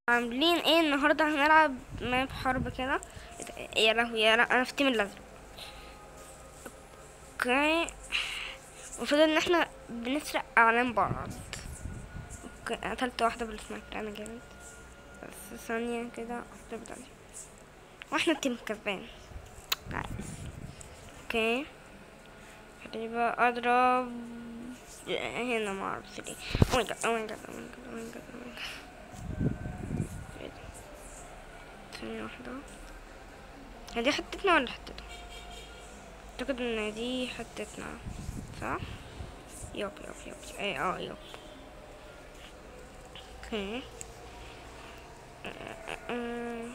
عاملين ايه النهارده هنلعب ماب حرب كده يا لهوي يا لا انا في تيم الازرق اوكي المفروض ان احنا بنسرق اعلام بعض اوكي قتلت واحده بالسنايبر انا جامد بس ثانيه كده هتبدا عليه. واحنا التيم كسبان نايس اوكي خليني بقى اضرب هنا ما اعرفش ليه او ماي جاد او ماي جاد او ماي جاد او ماي جاد او ماي جاد ثانية واحدة هي دي حتتنا ولا حتتنا؟ اعتقد ان دي حتتنا صح؟ يب يب يب اي اه يب اوكي أه، أه.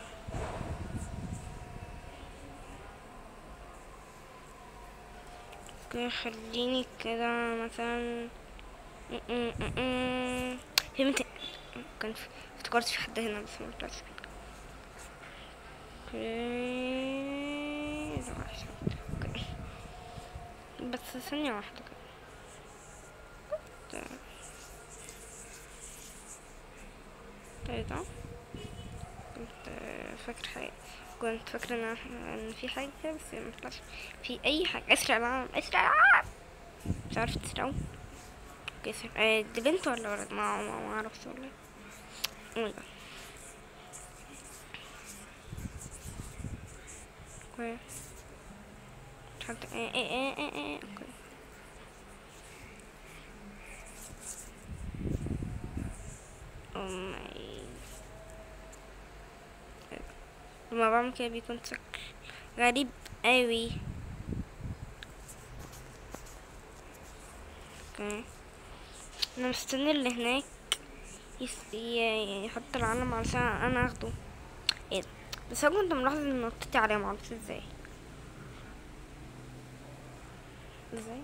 اوكي خليني كده مثلا م- م- م- م. في مت... كان في... افتكرت في حد هنا بس ما طلعش اوكي ده وحش اوكي بس ثانية واحدة كده ده- ده ايه ده كنت فاكر حاجة كنت فاكرة ان ان في حاجة كده بس ما طلعش في اي حاجة اسرع العالم اسرع العالم مش عارفة تسرقوا اوكي اسرع آه، دي بنت ولا ولد ما ما ما اعرفش والله oh my god اوكي حتى ايه ايه ايه ايه ايه اوكي او ماي لما بعمل كده بيكون شكل غريب اوي اوكي انا مستني اللي هناك يس- ي- يحط العلم علشان انا اخده ايه ده؟ بس انا كنت ملاحظ ان نطيتي عليه معرفش ازاي ازاي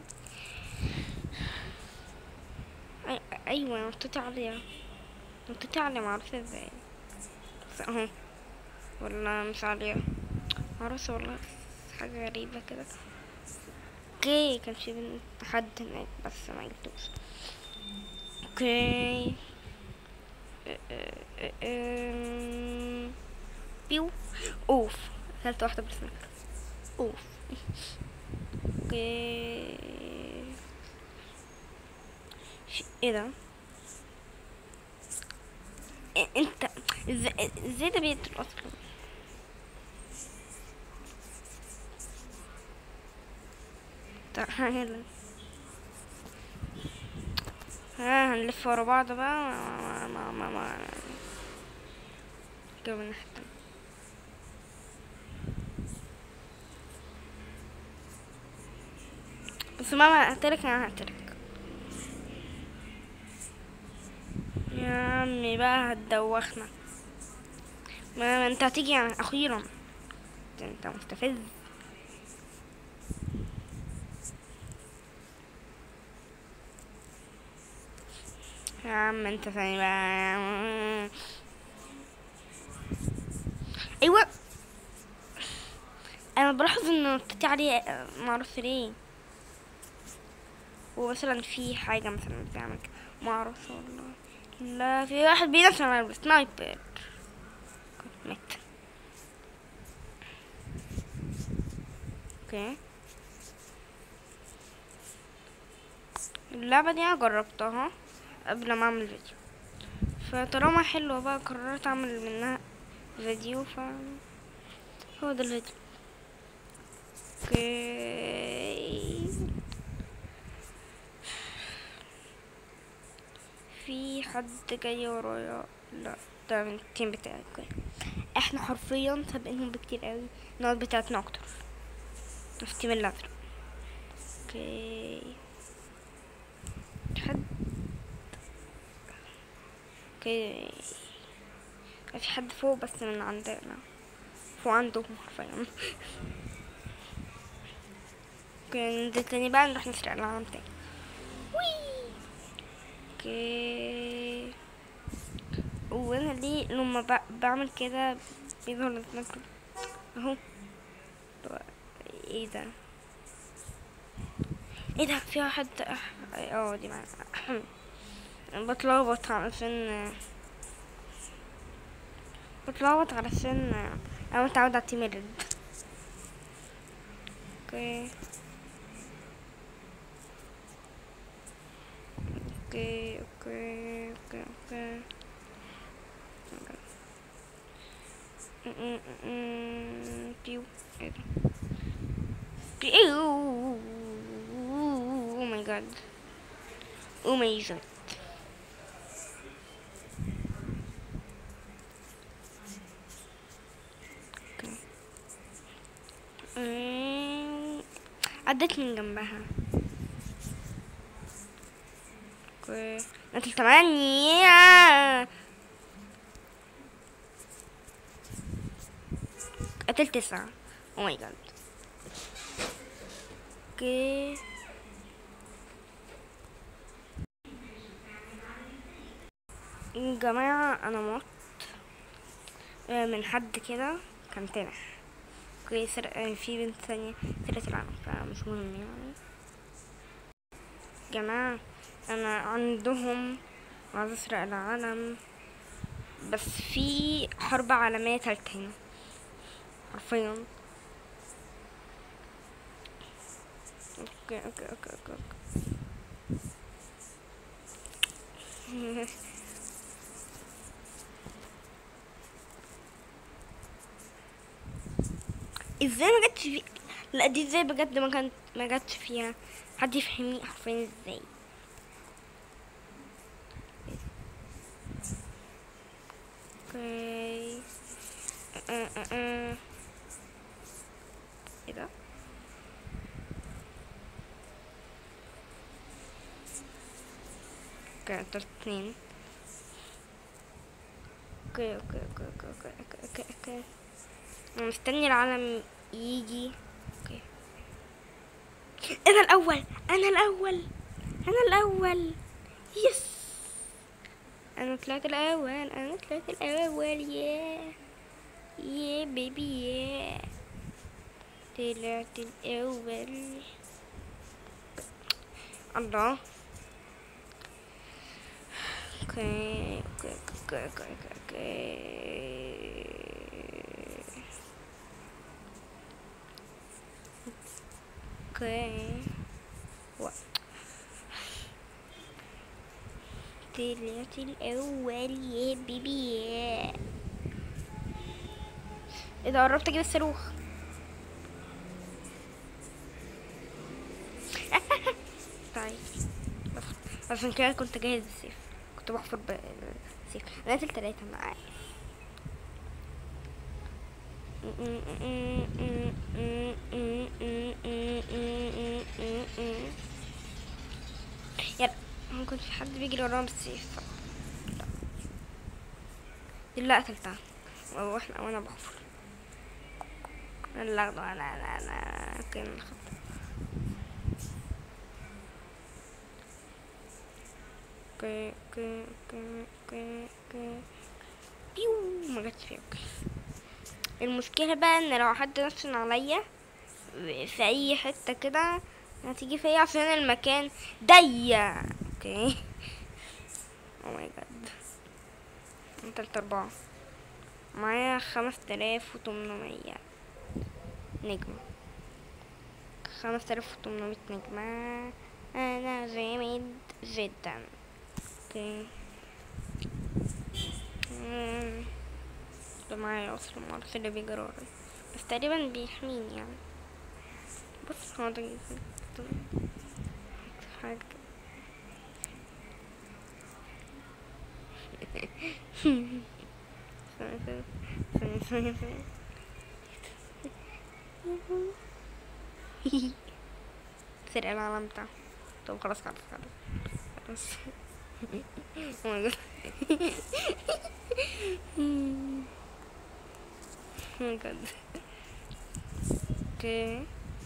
أي... ايوه نطيتي عليه نطيتي عليه معرفش ازاي بس اهو ولا مش عليه معرفش والله حاجة غريبة كده اوكي كان في بنت حد هناك بس ما جبتوش اوكي اه- اه- اه- ام. بيو اوف اكلت واحدة بالسنايبر اوف اوكي في- ايه ده إيه انت ازاي ازاي ده بيقتل اصلا تعالى ها هنلف ورا بعض بقى ما ما ما ما جو من ناحية التانية. بس ماما هقتلك انا هقتلك يا عمي بقى هتدوخنا ما ما انت هتيجي يعني اخيرا ده انت مستفز يا عم انت ثاني بقى ايوه انا بلاحظ ان نطيتي عليه معرفش ليه ومثلا في حاجة مثلا بتعمل كده معرفش والله لا في واحد بينافس على السنايبر كنت مت اوكي اللعبة دي انا جربتها قبل ما اعمل فيديو فطالما حلوة بقى قررت اعمل منها فيديو ف هو ده الفيديو اوكي في حد جاي ورايا لا ده من التيم بتاعي اوكي احنا حرفيا سابقينهم بكتير قوي النقط بتاعتنا اكتر في التيم الازرق اوكي حد اوكي في حد فوق بس من عندنا فوق عندهم حرفيا اوكي ننزل تاني بقى نروح نسرق العالم تاني وي اوكي وانا ليه لما ب- بعمل كده بيظهر السنايبر اهو طب ايه ده ايه ده في واحد اه دي معانا بتلخبط علشان بتلخبط علشان انا متعود على التيم الريد اوكي اوكي اوكي اوكي اوكي م- م- م- بيو ايه ده بيو او ماي جاد او ماي جاد أمم، عديت من جنبها اوكي قتل تمانية قتل تسعة او ماي جاد اوكي يا جماعة انا مت آه، من حد كده كان تنح اوكي سرق آه، في بنت ثانية سرقت العالم فمش مهم يعني جماعة انا عندهم عايز اسرق العالم بس في حرب عالمية تالتة هنا حرفيا اوكي اوكي اوكي اوكي, أوكي. ازاي ما جاتش في لا دي ازاي بجد ما كانت ما جاتش فيها حد يفهمني حرفيا ازاي اوكي أه أه أه. ايه ده اوكي قتلت اتنين اوكي اوكي اوكي اوكي اوكي اوكي اوكي اوكي انا مستني العالم يجي اوكي انا الاول انا الاول انا الاول يس انا طلعت الاول انا طلعت الاول يا يا بيبي يا طلعت الاول الله اوكي اوكي اوكي اوكي اوكي اوكي اوكي و- طلعت الاول يا بيبي يا اذا قربت اجيب الصاروخ طيب بس عشان كده كنت جاهز السيف كنت بحفر بالسيف انا قتلت تلاتة معايا يلا ممكن في حد بيجري ورانا بالسيف لا. دي اللي قتلتها واحنا وانا بحفر لا لا لا لا لا اوكي ناخد اوكي اوكي اوكي اوكي اوكي بيو ما جاتش فيها اوكي المشكلة بقى ان لو حد نشن عليا في اي حتة كده هتيجي فيا عشان المكان ضيق اوكي او ماي جاد تلت اربعة معايا خمس تلاف وتمنمية نجمة خمس تلاف وتمنمية نجمة انا جامد جدا اوكي مم. ده معايا اصلا معرفش اللي بيجري ورايا بس تقريبا بيحميني يعني بص هو ده جدا. حاجة كده. ثانية ثانية ثانية ثانية ثانية سرق العلم بتاعه طب خلاص خلاص خلاص خلاص oh my god oh my god okay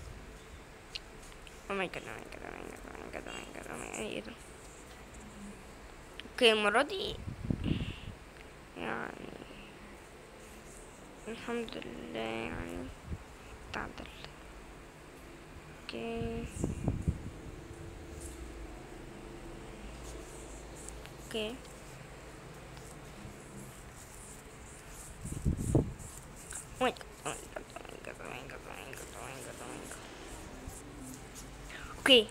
oh my god oh my god oh my god oh my god oh my god oh my god ايه ده اوكي المرة دي يعني الحمد لله يعني تعدل اوكي اوكي my god, oh my god, oh my god, oh my god, oh my god, oh my god, oh my god. اوكي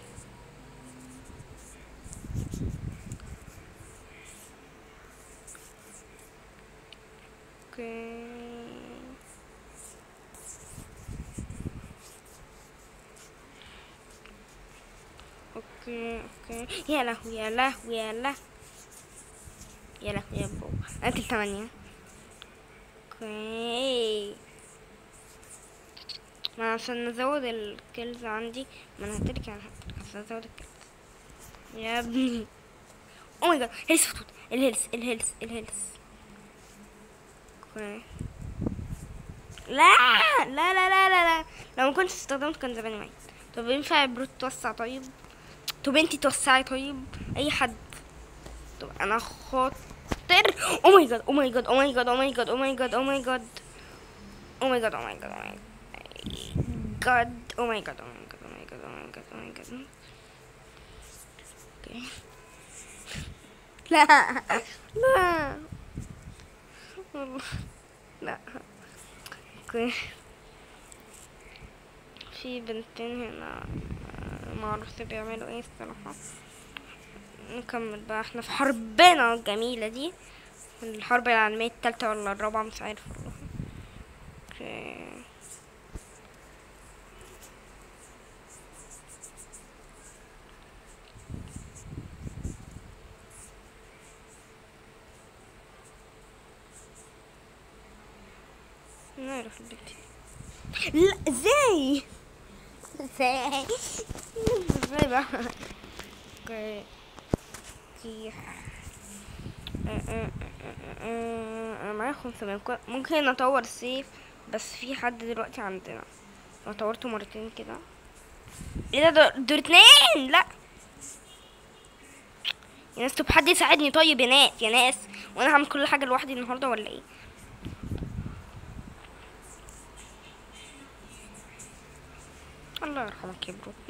اوكي اوكي اوكي يا لهوي يا لهوي يا لهوي يا لهوي يا بو قتل ثمانية اوكي ما عشان نزود الكيلز عندي ما انا هترك يعني هترك عشان ازود الكيلز يا ابني او ماي جاد هيلث فتوت الهيلث الهيلث الهيلث اوكي لا لا لا لا لا لا لو ما كنتش استخدمت كان زماني ميت طب ينفع البروت توسع طيب طب انتي توسعي طيب اي حد طب انا خاطر او ماي جاد او ماي جاد او ماي جاد او ماي جاد او ماي جاد او ماي جاد او ماي جاد او ماي جاد او ماي جاد او ماي جاد او ماي جاد او ماي جاد او ماي جاد او ماي جاد اوكي لا لا والله لا اوكي في بنتين هنا ما عرفت بيعملوا ايه الصراحة نكمل بقى احنا في حربنا الجميلة دي الحرب العالمية التالتة ولا الرابعة مش عارف والله اوكي نعرف البنت لا ازاي ازاي ازاي بقى اوكي اوكي انا معايا خمسمية ممكن اطور السيف بس في حد دلوقتي عندنا لو طورته مرتين كده ايه ده دول- دول اتنين لا يا ناس طب حد يساعدني طيب يا ناس يا ناس وانا هعمل كل حاجه لوحدي النهارده ولا ايه الله يرحمك يا برو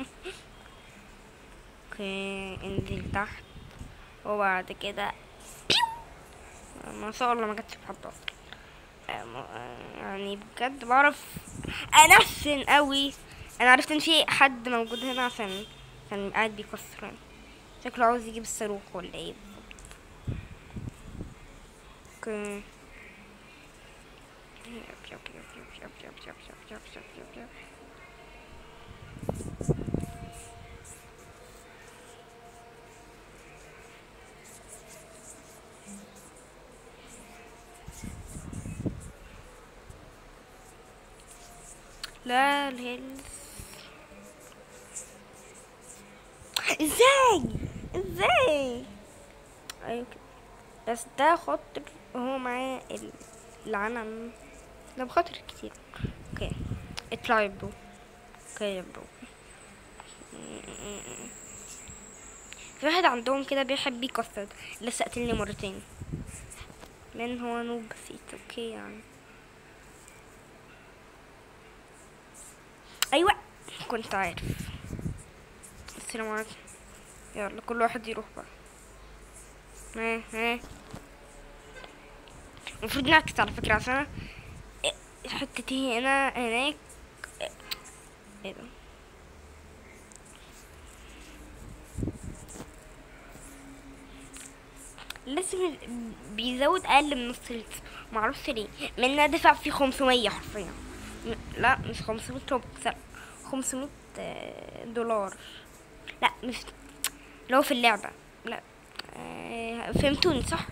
اوكي انزل تحت وبعد كده بيو. ما شاء الله ما جاتش في حد اصلا آه، ما- آه، يعني بجد بعرف انفن قوي انا عرفت ان في حد موجود هنا عشان كان قاعد بيكسر يعني. شكله عاوز يجيب الصاروخ ولا ايه بالظبط اوكي يب يب يب يب يب يب يب يب يب يب يب يب. لا الهيلز ازاي ازاي ايوه كده بس ده خاطر هو معاه ال- العنم ده بخاطر كتير اوكي اطلع يا برو اوكي يا برو في واحد عندهم كده بيحب يكسر لسه قتلني مرتين من هو نوب بسيط اوكي يعني ايوه كنت عارف السلام عليكم يلا كل واحد يروح بقى ها ها المفروض نعكس على فكرة عشان أنا إيه، حتتي هنا هناك ايه ده لازم بيزود اقل من نص لتر معرفش ليه من انا دافع فيه 500 حرفيا م- لا مش 500 روبكس لا 500 آه، دولار لا مش اللي هو في اللعبة لا آه، فهمتوني صح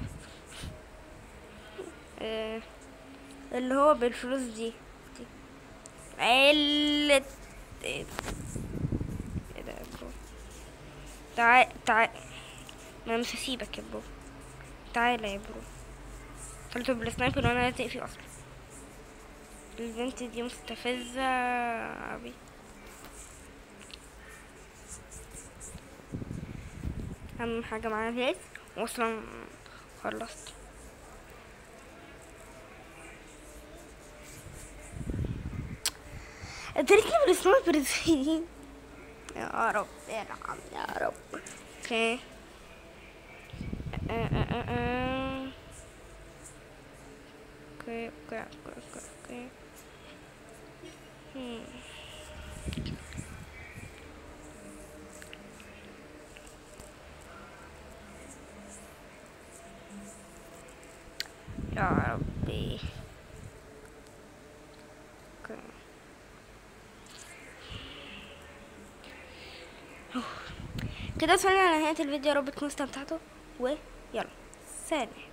آه، اللي هو بالفلوس دي دي. علة ايه ده ايه ده يا برو تعال تعال ما انا مش هسيبك يا برو تعالى يا برو قلت بالسنايبر وانا لازق فيه اصلا البنت دي مستفزة أوي أهم حاجة معايا الهيلث وأصلا خلصت ادريتني بالسنايبر ازاي يا رب ارحم يا رب اوكي أه أه أه أه. اوكي اوكي اوكي اوكي اوكي اوكي هم. يا ربي اوكي أوه. كده وصلنا لنهاية الفيديو يا رب تكونوا استمتعتوا ويلا سلام